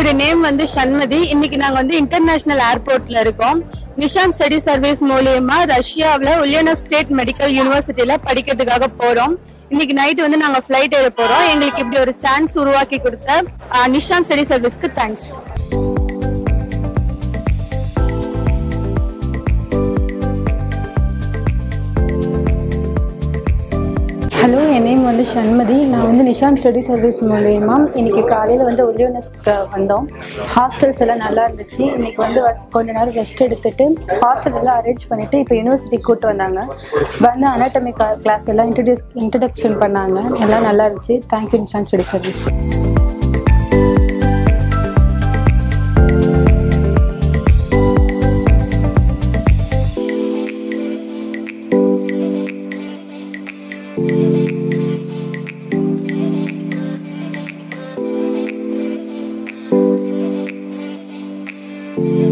என்னோட நேம் வந்து சண்மதி இன்னைக்கு நாங்க வந்து இன்டர்நேஷனல் ஏர்போர்ட்ல இருக்கோம் நிஷான் ஸ்டடி சர்வீஸ் மூலியமா ரஷ்யாவில் உல்யானோ ஸ்டேட் மெடிக்கல் யூனிவர்சிட்டியில படிக்கிறதுக்காக போறோம் இன்னைக்கு நைட் வந்து நாங்க ஃபிளைட் ஏற போறோம் எங்களுக்கு இப்படி ஒரு சான்ஸ் உருவாக்கி கொடுத்த ஆஹ், நிஷான் ஸ்டடி சர்வீஸ்க்கு தேங்க்ஸ் ஹலோ என் நேம் வந்து சண்மதி நான் வந்து நிஷாந்த் ஸ்டடி சர்வீஸ் மூலயமா இன்னைக்கு காலையில் வந்து ஒலியோனஸ்க்கு வந்தோம் ஹாஸ்டல்ஸ் எல்லாம் நல்லா இருந்துச்சு இன்னைக்கு வந்து வ- கொஞ்ச நேரம் ரெஸ்ட் எடுத்துட்டு ஹாஸ்டல் எல்லாம் அரேஞ்ச் பண்ணிட்டு இப்போ யூனிவர்சிட்டிக்கு கூட்டு வந்தாங்க வந்து அனாட்டமி கிளாஸ் எல்லாம் இன்ட்ரடியூஸ் இன்ட்ரடக்ஷன் பண்ணாங்க எல்லாம் நல்லா இருந்துச்சு thank you Nishanth study service Thank